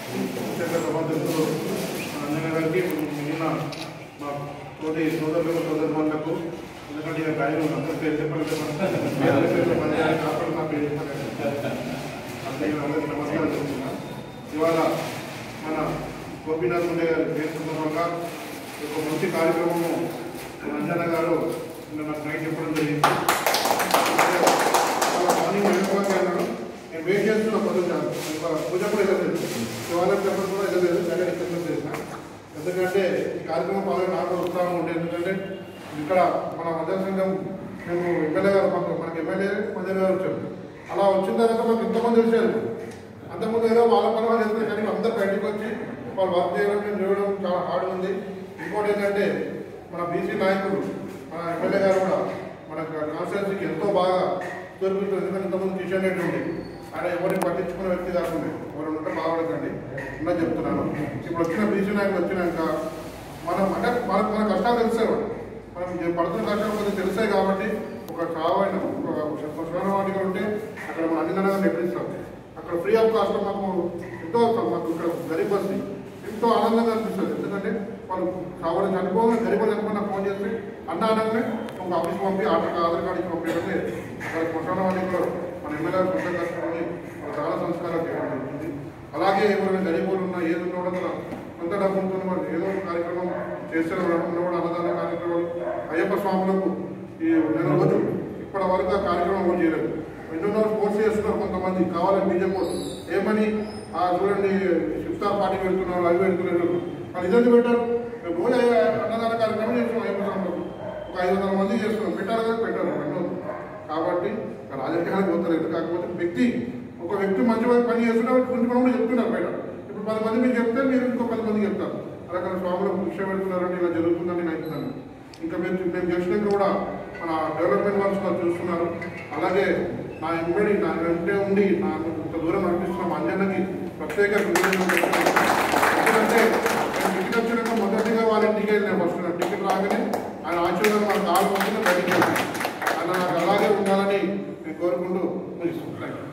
ముఖ్యంగా సభాధ్యక్షులు అంజన గారికి మిగిలిన మా తోటి సోదరులకు సోదరులకు ఎందుకంటే ఇక ఆయన అందరికీ చెప్పాలి కాపాడు నా పేరు చెప్పాలి అందరికీ అందరికీ నమస్కారం చెప్తున్నా ఇవాళ మన గోపీనాథ్ ముండే గారి పేరు సందర్భంగా ఒక మంచి కార్యక్రమము మన అంజన గారు నిన్న నాకు నైట్ చెప్పడం జరిగింది ఇవాళ మార్నింగ్ వెళ్ళిపోతే అన్నాడు నేను వెయిట్ చేస్తున్న పొద్దున్న ఒక పూజ కూడా వెళ్ళలేదు శివాలయం చెప్పడం కూడా వెళ్ళలేదు కానీ ఇక్కడ చేసిన ఎందుకంటే ఈ కార్యక్రమం బాగా నాకు ఉత్సాహం ఉండే ఎందుకంటే ఇక్కడ మన మధ్య సంఘం మేము ఎమ్మెల్యే గారు మాకు మనకి ఎమ్మెల్యే మధ్య గారు వచ్చారు అలా వచ్చిన తర్వాత మాకు ఇంతమంది తెలిసారు అంతకుముందు ఏదో వాళ్ళ పని వాళ్ళు చేస్తారు కానీ అందరు బయటకు వచ్చి వాళ్ళు వర్క్ చేయడం మేము చేయడం చాలా హార్డ్ ఉంది ఇంకోటి ఏంటంటే మన బీసీ నాయకులు మన ఎమ్మెల్యే గారు కూడా మన కాన్స్టిట్యూన్సీకి ఎంతో బాగా దొరుకుతుంది ఎందుకంటే ఇంతకుముందు కిషన్ రెడ్డి ఉంది ఆయన ఎవరిని పట్టించుకునే వ్యక్తి కాకుండా ఎవరు ఉంటే బాగుపడకండి ఉన్నా చెప్తున్నాను ఇప్పుడు వచ్చిన బీసీ నాయకులు వచ్చినాక మనం అంటే మనకు మన కష్టాలు తెలిసేవాడు మనం ఏ పడుతున్న కష్టాలు కొంచెం తెలిసాయి కాబట్టి ఒక చావైన ఒక శ్మశానవాటిగా ఉంటే అక్కడ మనం అన్ని నెలగా నిర్మిస్తాం అక్కడ ఫ్రీ ఆఫ్ కాస్ట్ మాకు ఎంతో మాకు ఇక్కడ గరీబ్ బస్ని ఎంతో ఆనందంగా అనిపిస్తుంది ఎందుకంటే వాళ్ళు కావాలి చనిపోవాలి గరీబ్ చనిపోయినా ఫోన్ చేసి అన్న అనగానే ఒక ఆఫీస్ పంపి ఆధార్ ఆధార్ కార్డు ఇచ్చి పంపించండి అక్కడ శ్మశానవాటిలో మన ఎమ్మెల్యే సొంత కష్టపడి మన చాలా సంస్కారాలు చేయడం జరుగుతుంది అలాగే ఎవరైనా గరీబులు ఉన్నా ఏది ఉన్నా కూడా తన కొంత డబ్బు ఉంటుంది వాళ్ళు ఏదో ఒక కార్యక్రమం చేస్తారు వాళ్ళు కూడా అన్నదాన కార్యక్రమాలు అయ్యప్ప స్వాములకు ఈ నెల రోజులు ఇప్పటి వరకు ఆ కార్యక్రమం కూడా చేయలేదు ఎన్నో ఫోర్స్ చేస్తున్నారు కొంతమంది కావాలని బీజేపీ ఏమని ఆ చూడండి ఇఫ్తార్ పార్టీ పెడుతున్నారు అవి పెడుతున్నారు వాళ్ళు ఇదని పెట్టారు మేము రోజు అయ్య- అన్నదాన కార్యక్రమం చేస్తున్నాం అయ్యప్ప స్వాములకు ఒక ఐదు వందల మంది చేస్తున్నాం పెట్టారు కదా పెట్టారు ఎన్నో కాబట్టి రాజకీయాలకు పోతలేదు కాకపోతే వ్యక్తి ఒక వ్యక్తి మంచి పని చేస్తున్నా గురించి కూడా చెప్తున్నారు బయట ఇప్పుడు పది మంది మీకు చెప్తే మీరు ఇంకో పది మంది చెప్తారు అలాగే స్వాములకు శిక్ష పెడుతున్నారని ఇలా జరుగుతుందని నేను అంటున్నాను ఇంకా మేము మేము చేసినాక కూడా మన డెవలప్మెంట్ వర్క్స్ కూడా చూస్తున్నారు అలాగే నా ఎంబడి నా వెంటే ఉండి నా ఇంత దూరం నడిపిస్తున్న మా అంజన్నకి ప్రత్యేక కృతజ్ఞతలు చెప్తున్నాను. ఎందుకంటే నేను టికెట్ వచ్చినాక మొదటిగా వాళ్ళ ఇంటికి వెళ్ళిన ఫస్ట్ నా టికెట్ రాగానే ఆయన ఆశీర్వాదం మన కాలు మొత్తం బయటికి వెళ్ళాను ఆయన నాకు అలాగే ఉండాలని నేను కోరుకుంటూ ముగిస్తున్నాను